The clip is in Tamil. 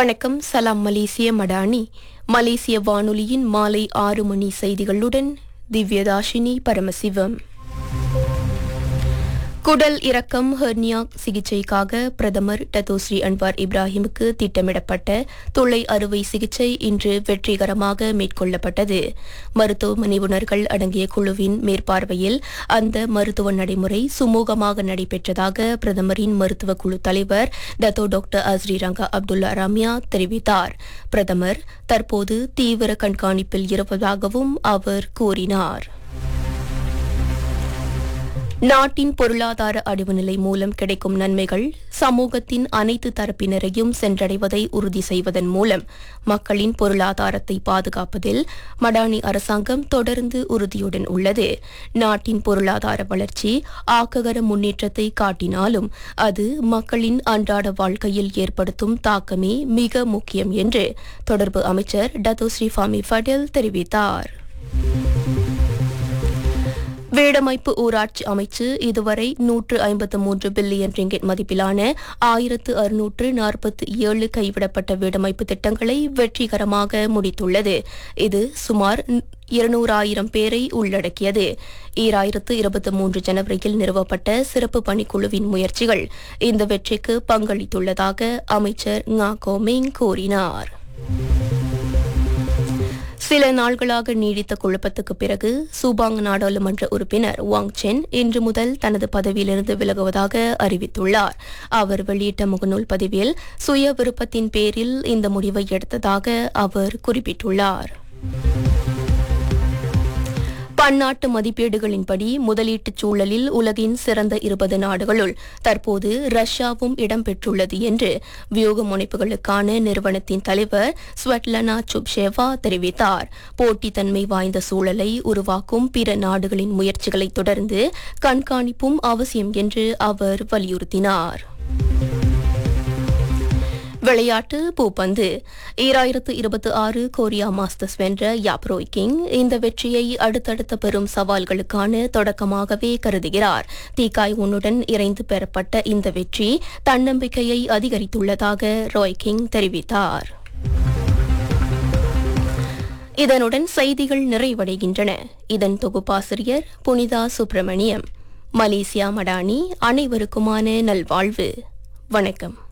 வணக்கம் சலாம் மலேசிய மடானி மலேசிய வானொலியின் மாலை ஆறு மணி செய்திகளுடன் திவ்யதாஷினி பரமசிவம் குடல் இறக்கம் ஹெர்னியா சிகிச்சைக்காக பிரதமர் டத்தோஸ்ரீ அன்வார் இப்ராஹிமுக்கு திட்டமிடப்பட்ட துளை அறுவை சிகிச்சை இன்று வெற்றிகரமாக மேற்கொள்ளப்பட்டது மருத்துவ நிபுணர்கள் அடங்கிய குழுவின் மேற்பார்வையில் அந்த மருத்துவ நடைமுறை சுமூகமாக நடைபெற்றதாக பிரதமரின் மருத்துவ குழு தலைவர் Dato doctor Azri Ranga Abdullah Ramiah தெரிவித்தார் பிரதமர் தற்போது தீவிர கண்காணிப்பில் இருப்பதாகவும் அவர் கூறினார் நாட்டின் பொருளாதார அடிவு நிலை மூலம் கிடைக்கும் நன்மைகள் சமூகத்தின் அனைத்து தரப்பினரையும் சென்றடைவதை உறுதி செய்வதன் மூலம் மக்களின் பொருளாதாரத்தை பாதுகாப்பதில் மடானி அரசாங்கம் தொடர்ந்து உறுதியுடன் உள்ளது நாட்டின் பொருளாதார வளர்ச்சி ஆக்ககர முன்னேற்றத்தை காட்டினாலும் அது மக்களின் அன்றாட வாழ்க்கையில் ஏற்படுத்தும் தாக்கமே மிக முக்கியம் என்று தொடர்பு அமைச்சர் டத்தோ ஸ்ரீஃபாமி ஃபடேல் தெரிவித்தார் வேடமைப்பு ஊராட்சி அமைச்சு இதுவரை நூற்று ஐம்பத்து மூன்று பில்லியன் ரிங்கெட் மதிப்பிலான ஆயிரத்து அறுநூற்று நாற்பத்தி ஏழு கைவிடப்பட்ட வீடமைப்பு திட்டங்களை வெற்றிகரமாக முடித்துள்ளது இது சுமார் இருநூறாயிரம் பேரை உள்ளடக்கியது ஈராயிரத்து இருபத்தி மூன்று ஜனவரியில் நிறுவப்பட்ட சிறப்பு பணிக்குழுவின் முயற்சிகள் இந்த வெற்றிக்கு பங்களித்துள்ளதாக அமைச்சர் ngா கோமிங் கூறினார் சில நாள்களாக நீடித்த குழப்பத்துக்கு பிறகு சூபாங் நாடாளுமன்ற உறுப்பினர் வாங் சென் இன்று முதல் தனது பதவியிலிருந்து விலகுவதாக அறிவித்துள்ளார் அவர் வெளியிட்ட முகநூல் பதிவில் சுய விருப்பத்தின் பேரில் இந்த முடிவை எடுத்ததாக அவர் குறிப்பிட்டுள்ளார் பன்னாட்டு மதிப்பீடுகளின்படி முதலீட்டுச் சூழலில் உலகின் சிறந்த இருபது நாடுகளுள் தற்போது ரஷ்யாவும் இடம்பெற்றுள்ளது என்று வியூக முனைப்புகளுக்கான நிறுவனத்தின் தலைவர் ஸ்வெட்லனா சுப்ஷேவா தெரிவித்தார் போட்டித்தன்மை வாய்ந்த சூழலை உருவாக்கும் பிற நாடுகளின் முயற்சிகளை தொடர்ந்து கண்காணிப்பும் அவசியம் என்று அவர் வலியுறுத்தினார் விளையாட்டு பூப்பந்து ஈராயிரத்து இருபத்தி ஆறு கொரியா மாஸ்டர்ஸ் வென்ற யாப்ரோய் கிங் இந்த வெற்றியை அடுத்தடுத்த பெரும் சவால்களுக்கான தொடக்கமாகவே கருதுகிறார் தீக்காய் உன்னுடன் இறைந்து பெறப்பட்ட இந்த வெற்றி தன்னம்பிக்கையை அதிகரித்துள்ளதாக ராய் கிங் தெரிவித்தார் இதனுடன் செய்திகள் நிறைவடைகின்றன இதன் தொகுப்பாசிரியர் புனிதா சுப்பிரமணியம் மலேசியா மடானி அனைவருக்குமான நல்வாழ்வு வணக்கம்